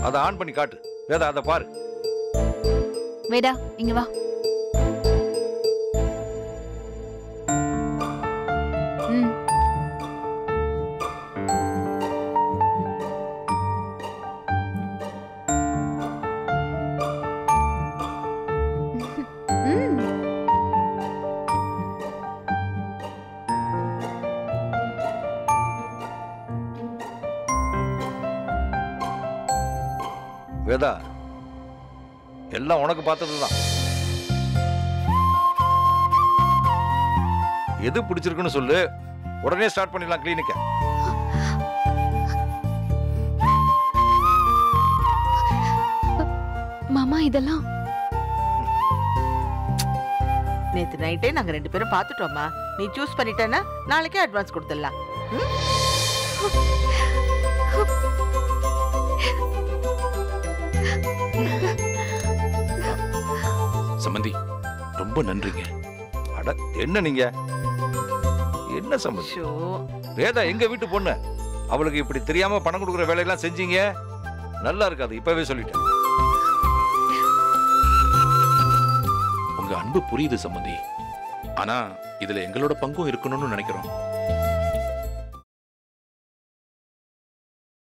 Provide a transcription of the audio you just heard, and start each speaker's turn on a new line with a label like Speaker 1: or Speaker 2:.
Speaker 1: அதை ஆன் பண்ணி காட்டு வேதா அதை பாரு
Speaker 2: வேதா இங்க வா ம் ம்
Speaker 1: வேதா எல்லாம் உனக்கு பார்த்தது தான் எது பிடிச்சிருக்குன்னு சொல்லு உடனே ஸ்டார்ட் பண்ணிடலாம் கிளினிக்க
Speaker 2: மாமா இதெல்லாம்
Speaker 3: நேத்து நைட்டே நாங்க ரெண்டு பேரும் பார்த்துட்டோம்மா நீ சூஸ் பண்ணிட்டேன்னா நாளைக்கே அட்வான்ஸ் கொடுத்துடலாம் ம்?
Speaker 4: சம்மந்தி ரொம்ப நன்றிங்க
Speaker 1: அட என்ன நீங்க என்ன சம்பந்தம்
Speaker 3: ஷோ
Speaker 1: வேதா எங்க வீட்டு பொண்ணு அவளுக்கு இப்படி தெரியாம பணம் கொடுக்குற வேலையெல்லாம் செஞ்சீங்க நல்லா இருக்காது இப்பவே சொல்லிட்டேன்
Speaker 4: உங்க அன்பு புரியுது சம்மந்தி ஆனா இதுல எங்களோட பங்கும் இருக்கணும்னு நினைக்கிறோம்